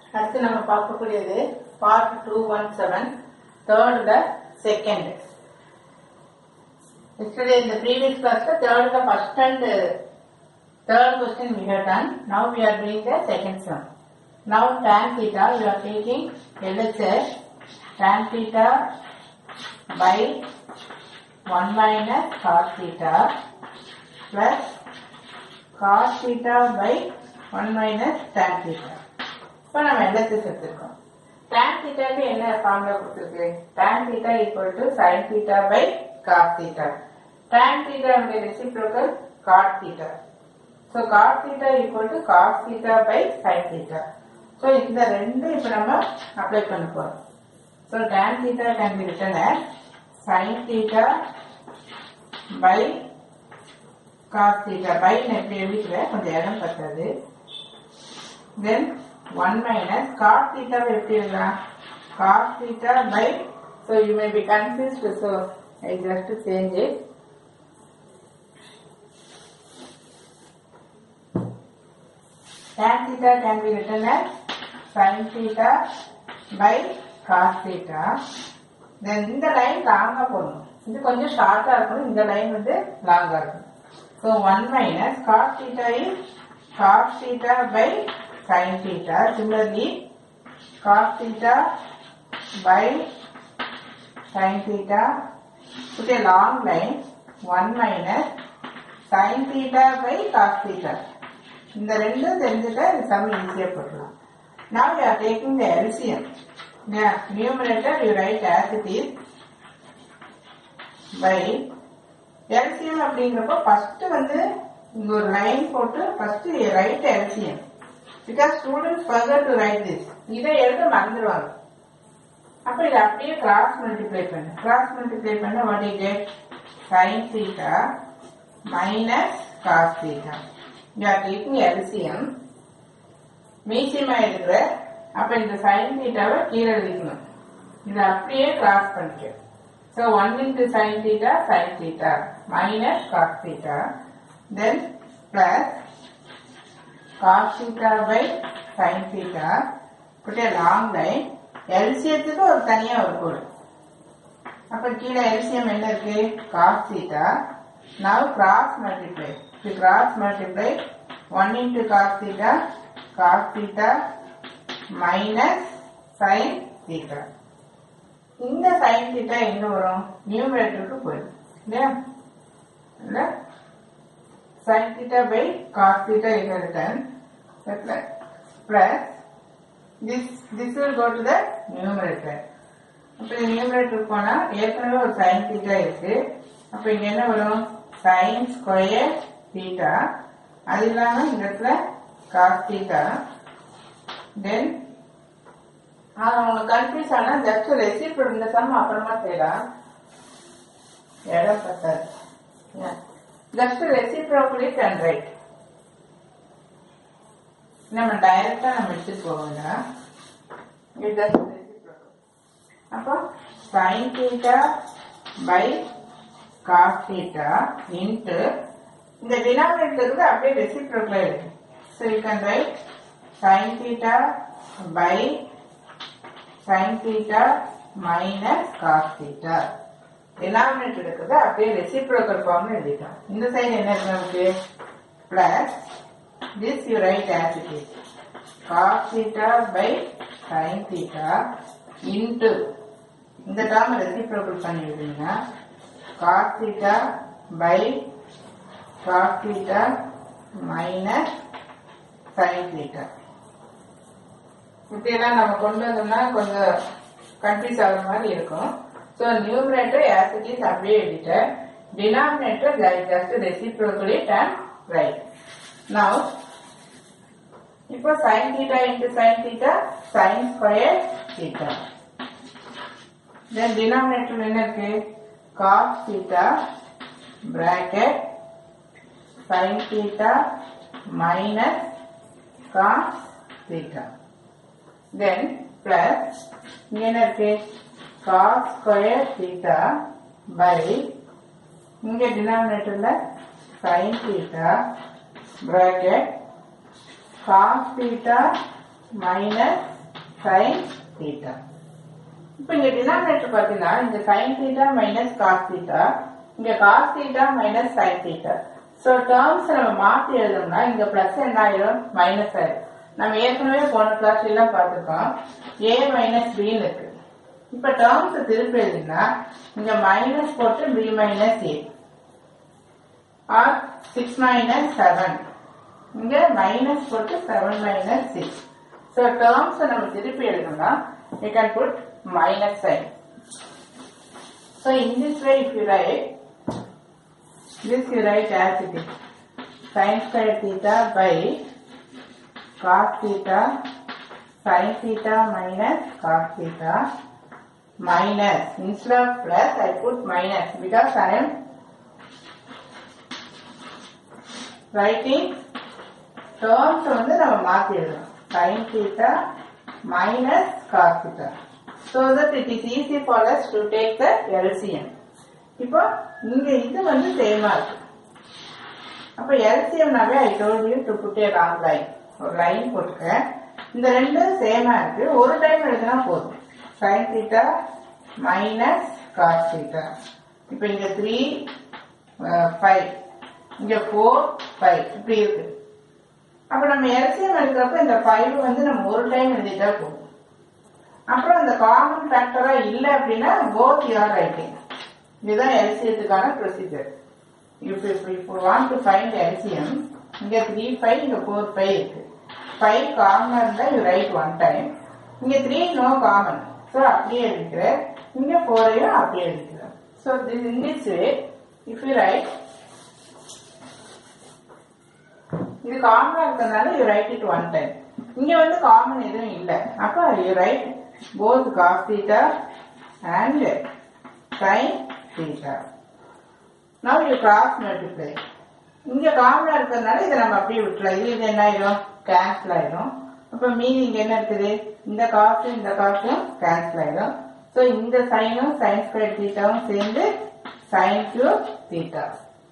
அடுத்து நம்ம பார்க்கக்கூடியது part two one seven third the second Yesterday in the previous class, the third the first and uh, third question we have done. Now we are doing the second sum. Now tan theta, you are taking LHS tan theta by 1 minus cos theta plus cos theta by 1 minus tan theta. இப்போ நம்ம LHS எடுத்திருக்கோம் tan theta க்கு என்ன formula கொடுத்திருக்கு tan theta equal to sin theta by cos theta. tan theta உடைய reciprocal cot theta. So cot theta equal to cos theta by sin theta. So இந்த ரெண்டு இப்ப நம்ம அப்ளை பண்ண போறோம். So tan theta can be written as sin theta by cos theta by எப்படி எழுதிக்கிறேன் கொஞ்சம் இடம் பத்தாது then 1 minus cos theta வை எப்படி எழுதலாம் cos theta by so you may be confused so I just change it tan theta can be written as sin theta by cos theta then இந்த line லாங்கா போடணும் இது கொஞ்சம் ஷார்ட்டா இருக்கணும் இந்த லைன் வந்து லாங்கா இருக்கும் so one minus cos theta is cos theta by sin theta. Similarly, cos theta by sin theta. Put a long line 1 minus sin theta by cos theta. இந்த ரெண்டும் தெரிஞ்சுட்டா இந்த சம் ஈஸியா போடலாம் Now we are taking the LCM. The numerator you write as it is by LCM அப்படிங்கிறப்போ first வந்து இங்க ஒரு லைன் போட்டு first right LCM because students further to write this இதை எழுத மறந்துடுவாங்க அப்ப இதை அப்படியே கிராஸ் மல்டிப்ளை பண்ணு கிராஸ் மல்டிப்ளை பண்ண what you get sine theta minus cos theta you are taking LCM மீசியமா இருக்கிற அப்ப இந்த சைன் தீட்டாவை கீழே எழுதிக்கணும் இதை அப்படியே கிராஸ் பண்ணிக்க so one into sine theta sine theta minus cos theta then plus cos theta by sin theta put a long line LCMத்துக்கு ஒரு தனியா ஒரு கோடு அப்ப கீழே LCM என்ன இருக்கு cos theta now cross multiply to cross multiply 1 into cos theta cos theta minus sin theta இந்த sin theta எங்க வரும் நியூமரேட்டருக்கு போயிடும் இல்லையா இல்ல sin theta by cos theta is written plus plus this this will go to the numerator அப்ப இந்த numerator போனா ஏற்கனவே ஒரு sin theta இருக்கு அப்ப இங்க என்ன வரும் sin ஸ்கொயர் theta அது இல்லாம இந்த இடத்துல cos theta then அவங்க கன்ஃபியூஸ் ஆனா ஜஸ்ட் ரெசிப்ரோல் இந்த சம் அப்புறமா செய்யலாம் இடம் பத்தாது Yeah. just reciprocally can write நம்ம டைரக்டா நம்ம எடுத்துட்டு போவோங்க இது just reciprocal அப்போ sin theta by cos theta into இந்த denominator இருக்கு அப்படியே reciprocal இருக்கு so you can write sin theta by sin theta minus cos theta denominator இருக்குது அப்படியே ரெசிப்ரோக்கல் ஃபார்ம்ல எழுதிட்டோம் இந்த சைடு என்ன இருக்கு நமக்கு plus this you write as it is cos theta by sine theta into இந்த டேர்ம் ரெசிப்ரோக்கல் பண்ணி எழுதுங்க cos theta by cos theta minus sine theta இப்படியெல்லாம் நம்ம கொண்டு வந்தோம்னா கொஞ்சம் கன்ஃபியூஸ் ஆகிற மாதிரி இருக்கும் So numerator as it is அப்படியே எழுதிட்டேன் denominator just reciprocally and right. Now இப்போ sin theta into sin theta sin square theta. Then denominator என்ன இருக்கு cos theta bracket sin theta minus cos theta. Then plus இங்க என்ன இருக்கு cos square theta by இங்க denominatorல sin theta bracket cos theta minus sin theta இப்போ இங்க denominator பாத்தீங்கன்னா இந்த sin theta minus cos theta இங்க cos theta minus sin theta so terms நம்ம மாத்தி எழுதணும்னா இங்க பிளஸ் என்ன ஆயிரும் மைனஸ் ஆயிரும் நம்ம ஏற்கனவே போன கிளாஸ்ல எல்லாம் பார்த்திருக்கோம் a மைனஸ் பின்னு இருக்கு இப்ப டேர்ம்ஸ் திருப்பி எழுதினா இங்க மைனஸ் போட்டு b minus a or six minus seven இங்க மைனஸ் போட்டு seven minus six so terms நம்ம திருப்பி எழுதணும்னா you can put minus sign. So in this way if you write, this you write as it is. Sin square theta by cos theta sin theta minus cos theta minus instead of plus I put minus because I am writing terms வந்து நம்ம மாத்தி எழுதணும் sin theta minus cos theta so that it is easy for us to take the LCM இப்போ இங்க இது வந்து சேமா இருக்கு அப்ப எல்சிஎம்னாவே I told you to put a long line ஒரு லைன் போட்டுக்க இந்த ரெண்டும் சேமா இருக்கு ஒரு டைம் எழுதினா போதும் sin theta minus cos theta இப்போ இங்க த்ரீ ஃபைவ் இங்க ஃபோர் ஃபைவ் இப்படி இருக்கு அப்ப நம்ம எல்சிஎம் எடுக்கிறப்ப இந்த ஃபைவ் வந்து நம்ம ஒரு டைம் எழுதிட்டா போதும் அப்புறம் இந்த காமன் ஃபேக்டரா இல்ல அப்படின்னா போத் யூஆர் ரைட்டிங் இதுதான் எல்சிஎத்துக்கான ப்ரொசீஜர் இப்போ இப்போ இப்போ வாண்ட் டு ஃபைண்ட் எல்சிஎம் இங்க த்ரீ ஃபைவ் இங்க ஃபோர் ஃபைவ் இருக்கு ஃபைவ் காமன் இருந்தா யூ ரைட் ஒன் டைம் இங்க த்ரீ நோ காமன் ஸோ அப்படியே எழுதிக்கிற இங்க ஃபோரையும் அப்படியே எழுதிக்கிற so this in this way if you write இது காமனா இருக்கிறதுனால you write it one time இங்க வந்து காமன் எதுவும் இல்ல அப்ப you write both cos theta and sine theta now you cross multiply இங்க காமனா இருக்கிறதுனால இதை நம்ம அப்படியே விட்டுலாம் இது இது என்ன ஆயிரும் கேன்சல் ஆயிரும் அப்ப மீதி இங்க என்ன இருக்குது இந்த காசும் இந்த காசும் கேன்சல் ஆயிரும் ஸோ இந்த சைனும் சைன் ஸ்கொயர் தீட்டாவும் சேர்ந்து சைன் கியூப் தீட்டா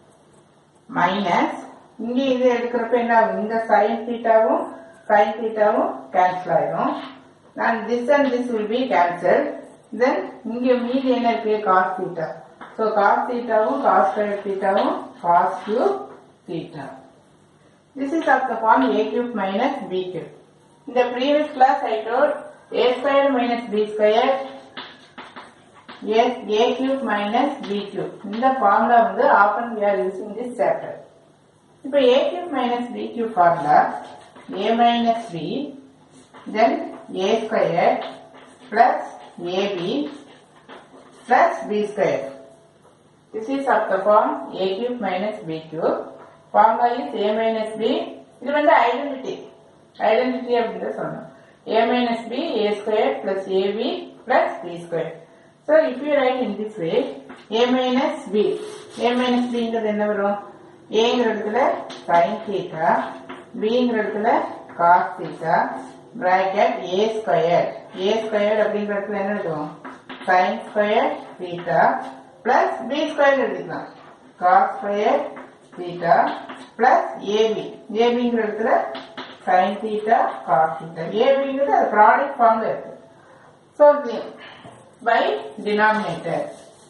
மைனஸ் இங்க இது எடுக்கிறப்ப என்ன ஆகும் இந்த சைன் தீட்டாவும் சைன் தீட்டாவும் கேன்சல் ஆயிடும் and this and this will be cancelled then இங்க மீதி என்ன இருக்கு cos theta so cos thetaவும் cos square thetaவும் cos cube theta this is of the form a cube minus b cube in the previous class I told a square minus b square a, a cube minus b cube இந்த formula வந்து often we are using this chapter இப்போ a cube minus b cube formula a minus b then a square plus ab plus b square. This is of the form a cube minus b cube. Formula is a minus b. இது வந்து identity identity அப்படின்னு சொன்னோம் a minus b a square plus ab plus b square. So if you write in this way a minus b a minus b ங்கிறது என்ன வரும் ஏங்கிற இடத்துல sin theta bங்கிற இடத்துல cos theta bracket a square a square அப்படிங்கிற இடத்துல என்ன எழுதுவோம் sin square theta plus b square எழுதிக்கலாம் cos square theta plus ab abங்கிற இடத்துல sin theta cos theta abங்கிறது அது ப்ராடக்ட் ஃபார்ம்ல இருக்கு ஸோ by denominator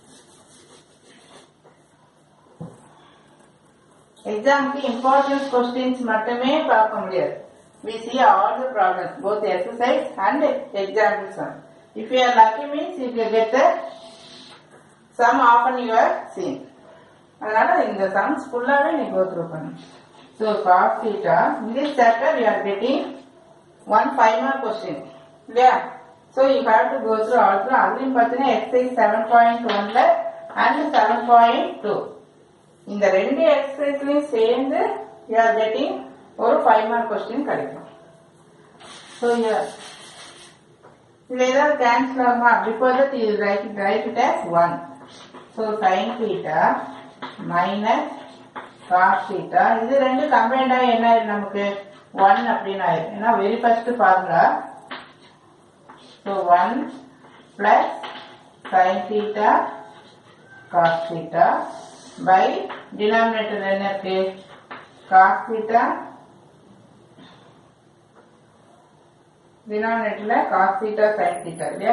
எக்ஸாமுக்கு இம்பார்ட்டன்ஸ் கொஸ்டின்ஸ் மட்டுமே பார்க்க முடியாது we see all the problems both exercise and example sum if you are lucky means you will get the sum often you are seen அதனால இந்த sums ஃபுல்லாவே நீ go through பண்ணணும் so cos theta in this chapter you are getting one five mark question இல்லையா so you have to go through all through அதுலயும் பார்த்தீங்கன்னா exercise seven point ஒன்ல and seven point two இந்த ரெண்டு எக்ஸசைஸ்லயும் சேர்ந்து யூ ஆர் கெட்டிங் ஒரு five mark question கிடைக்கும் ஸோ இதுல ஏதாவது கேன்சல் ஆகுமா பிஃபோர் தட் இது write write it as one so sine theta minus cos theta இது ரெண்டு கம்பைண்ட் ஆகி என்ன ஆயிடும் நமக்கு ஒன் அப்படின்னு ஆயிடும் ஏன்னா very first formula so one plus sine theta cos theta by denominator என்ன இருக்கு காஸ் தீட்டா டினாமினேட்டர்ல காஸ் தீட்டா சைன் தீட்டா இல்லையா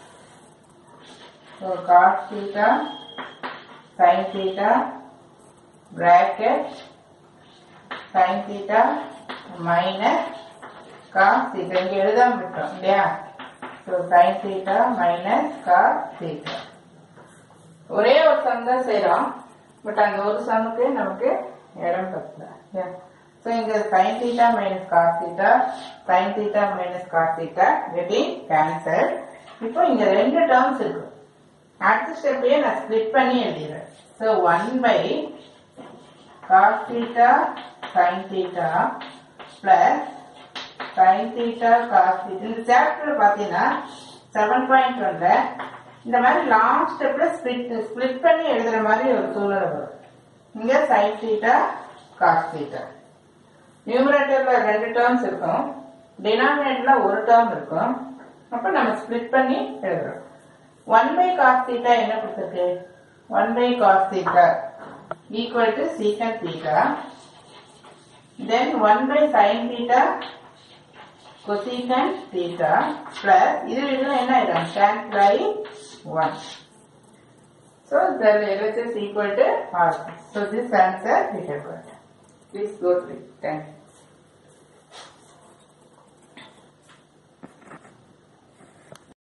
so cos theta sine theta bracket sine theta minus cos theta இங்க எழுதாம விட்டோம் இல்லையா so sine theta minus cos theta ஒரே ஒரு சம் தான் செய்யறோம் பட் அந்த ஒரு சம்முக்கு நமக்கு இடம் பத்தல ஸோ இங்க sine theta minus cos theta sine theta minus cos theta getting cancel இப்போ இங்க ரெண்டு டேர்ம்ஸ் இருக்கு அடுத்த ஸ்டெப்லயே நான் ஸ்பிளிட் பண்ணி எழுதிடுறேன் so one by cos theta sine theta plus sine theta cos theta இந்த சாப்டர் பார்த்தீங்கன்னா செவன் பாயிண்ட் ஒன்ல இந்த மாதிரி லாஸ்ட் ஸ்டெப்ல ஸ்பிளிட் ஸ்பிளிட் பண்ணி எழுதுற மாதிரி ஒரு சூழ்நிலை வரும் இங்க சைன் தீட்டா காஸ் தீட்டா நியூமரேட்டர்ல ரெண்டு டேர்ம்ஸ் இருக்கும் டினாமினேட்டர்ல ஒரு டேர்ம் இருக்கும் அப்ப நம்ம ஸ்பிளிட் பண்ணி எழுதுறோம் ஒன் பை காஸ் தீட்டா என்ன கொடுத்துருக்கு one by cos theta equal to secant theta then one by sine theta cosecant theta plus இது இதுல என்ன ஆயிடும் tan by 1 so the LHS equal to R so this answer we have got please go through it. thank you